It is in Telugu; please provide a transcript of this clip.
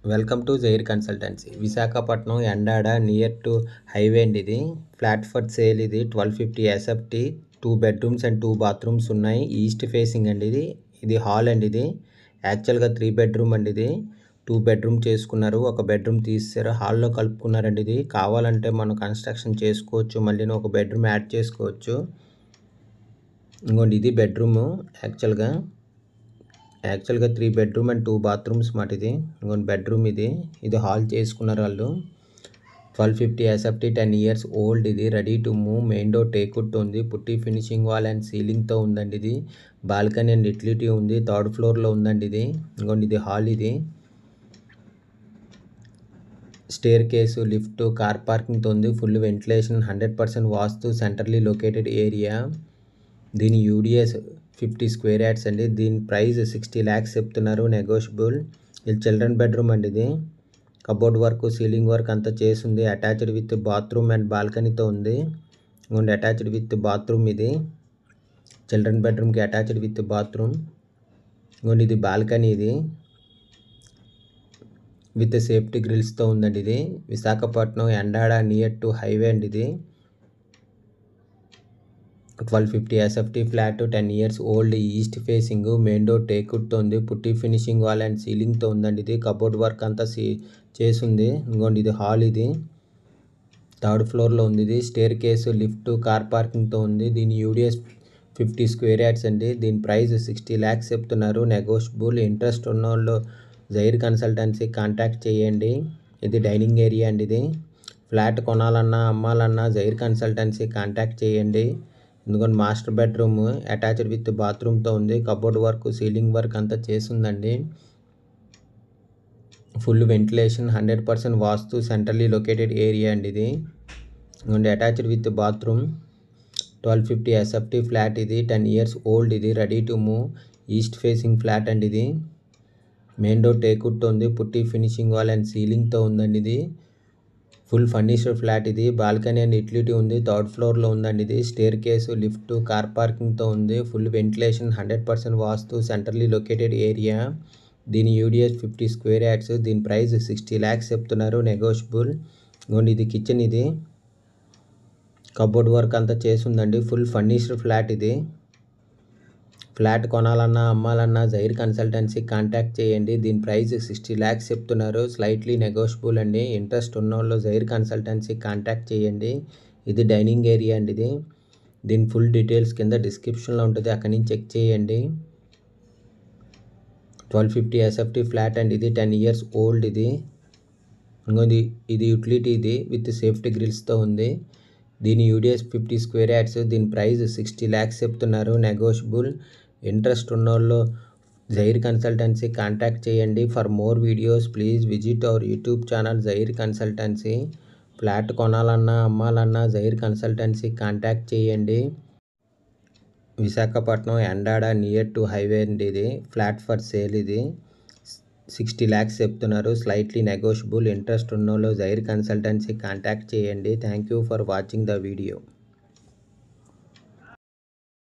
welcome to Jair consultancy Visakhapatnam Endada near to highway అండి ఇది ఫ్లాట్ ఫర్ సేల్ ఇది twelve fifty SFT two bedrooms and two bathrooms ఉన్నాయి ఈస్ట్ ఫేసింగ్ అండి ఇది ఇది హాల్ అండి ఇది యాక్చువల్గా త్రీ బెడ్రూమ్ అండి ఇది టూ బెడ్రూమ్ చేసుకున్నారు ఒక బెడ్రూమ్ తీసారు హాల్లో కలుపుకున్నారండి ఇది కావాలంటే మనం కన్స్ట్రక్షన్ చేసుకోవచ్చు మళ్ళీ ఒక బెడ్రూమ్ యాడ్ చేసుకోవచ్చు ఇంకోండి ఇది బెడ్రూమ్ యాక్చువల్గా యాక్చువల్గా three bedroom and two bathrooms మాట ఇది ఇంకొన్ని బెడ్రూమ్ ఇది ఇది హాల్ చేసుకున్నారు వాళ్ళు twelve fifty SFT ten years old ఇది ready to move main door teakwood ఉంది పుట్టి ఫినిషింగ్ వాల్ అండ్ సీలింగ్తో ఉందండి ఇది బాల్కనీ అండ్ యూటిలిటీ ఉంది థర్డ్ ఫ్లోర్లో ఉందండి ఇది ఇంకోండి ఇది హాల్ ఇది స్టేర్ కేసు లిఫ్ట్ కార్ పార్కింగ్తో ఉంది full ventilation hundred percent vastu centrally located area దీని యూడిఎస్ ఫిఫ్టీ స్క్వేర్ యార్డ్స్ అండి దీని ప్రైస్ సిక్స్టీ ల్యాక్స్ చెప్తున్నారు నెగోషియబుల్ ఇది చిల్డ్రన్ బెడ్రూమ్ అండి ఇది కబోర్డ్ వర్క్ సీలింగ్ వర్క్ అంతా చేసింది అటాచ్డ్ విత్ బాత్రూమ్ అండ్ బాల్కనీతో ఉంది ఇంకోండి అటాచ్డ్ విత్ బాత్రూమ్ ఇది చిల్డ్రన్ బెడ్రూమ్కి అటాచ్డ్ విత్ బాత్రూమ్ ఇంకోండి ఇది బాల్కనీ ఇది విత్ సేఫ్టీ గ్రిల్స్తో ఉందండి ఇది Visakhapatnam Endada near to highway అండి ఇది twelve fifty SFT flat ten years old east facing main door టేకుడ్తో ఉంది పుట్టి ఫినిషింగ్ వాల్ అండ్ సీలింగ్తో ఉందండి ఇది కబోర్డ్ వర్క్ అంతా సీ చేసింది ఇంకోండి ఇది హాల్ ఇది థర్డ్ ఫ్లోర్లో ఉంది ఇది స్టేర్ కేసు లిఫ్ట్ కార్ పార్కింగ్తో ఉంది దీని యూడిఎస్ ఫిఫ్టీ స్క్వేర్ యార్డ్స్ అండి దీని ప్రైస్ సిక్స్టీ ల్యాక్స్ చెప్తున్నారు నెగోషియబుల్ ఇంట్రెస్ట్ ఉన్న వాళ్ళు జైర్ కన్సల్టెన్సీ కాంటాక్ట్ చేయండి ఇది డైనింగ్ ఏరియా అండి ఇది ఫ్లాట్ కొనాలన్నా అమ్మాలన్నా జైర్ కన్సల్టెన్సీ కాంటాక్ట్ చేయండి ఎందుకంటే మాస్టర్ బెడ్రూమ్ అటాచ్డ్ విత్ బాత్రూమ్తో ఉంది కబోర్డ్ వర్క్ సీలింగ్ వర్క్ అంతా చేసిందండి full ventilation hundred percent vastu centrally located area అండి ఇది and attached with bathroom twelve fifty SFT flat ఇది టెన్ ఇయర్స్ ఓల్డ్ ఇది ready to move east facing flat అండి ఇది మెయిన్ డోర్ టేకుట్తో ఉంది పుట్టి ఫినిషింగ్ వాల్ అండ్ సీలింగ్తో ఉందండి ఇది ఫుల్ ఫర్నిచర్ ఫ్లాట్ ఇది బాల్కనీ అండ్ యూటిలిటీ ఉంది థర్డ్ ఫ్లోర్లో ఉందండి ఇది స్టేర్ కేసు లిఫ్ట్ కార్ పార్కింగ్తో ఉంది full ventilation hundred percent vastu centrally located area దీని యూడిఎస్ ఫిఫ్టీ స్క్వేర్ యార్డ్స్ దీని ప్రైస్ సిక్స్టీ ల్యాక్స్ చెప్తున్నారు నెగోషియబుల్ ఇంకోండి ఇది కిచెన్ ఇది కబోర్డ్ వర్క్ అంతా చేసిందండి ఫుల్ ఫర్నిచర్ ఫ్లాట్ ఇది ఫ్లాట్ కొనాలన్నా అమ్మాలన్నా జైర్ కన్సల్టెన్సీ కాంటాక్ట్ చేయండి దీని ప్రైస్ సిక్స్టీ ల్యాక్స్ చెప్తున్నారు స్లైట్లీ నెగోషియబుల్ అండి ఇంట్రెస్ట్ ఉన్నోళ్ళు జైర్ కన్సల్టెన్సీ కాంటాక్ట్ చేయండి ఇది డైనింగ్ ఏరియా అండి ఇది దీని ఫుల్ డీటెయిల్స్ కింద డిస్క్రిప్షన్లో ఉంటుంది అక్కడి నుంచి చెక్ చేయండి twelve fifty SFT flat and ఇది టెన్ ఇయర్స్ ఓల్డ్ ఇది ఇంకోది ఇది యూటిలిటీ ఇది విత్ సేఫ్టీ గ్రిల్స్తో ఉంది దీని యూడిఎస్ ఫిఫ్టీ స్క్వేర్ యార్డ్స్ దీని ప్రైస్ సిక్స్టీ ల్యాక్స్ చెప్తున్నారు నెగోషియబుల్ ఇంట్రెస్ట్ ఉన్నోళ్ళు జైర్ కన్సల్టెన్సీ కాంటాక్ట్ చేయండి for more videos please visit our YouTube channel Jair consultancy flat కొనాలన్నా అమ్మాలన్నా జైర్ కన్సల్టెన్సీ కాంటాక్ట్ చేయండి Visakhapatnam Endada near to highway అండి ఇది ఫ్లాట్ ఫర్ సేల్ ఇది సిక్స్టీ ల్యాక్స్ చెప్తున్నారు స్లైట్లీ నెగోషియబుల్ ఇంట్రెస్ట్ ఉన్నోళ్ళు జైర్ కన్సల్టెన్సీ కాంటాక్ట్ చేయండి thank you for watching the video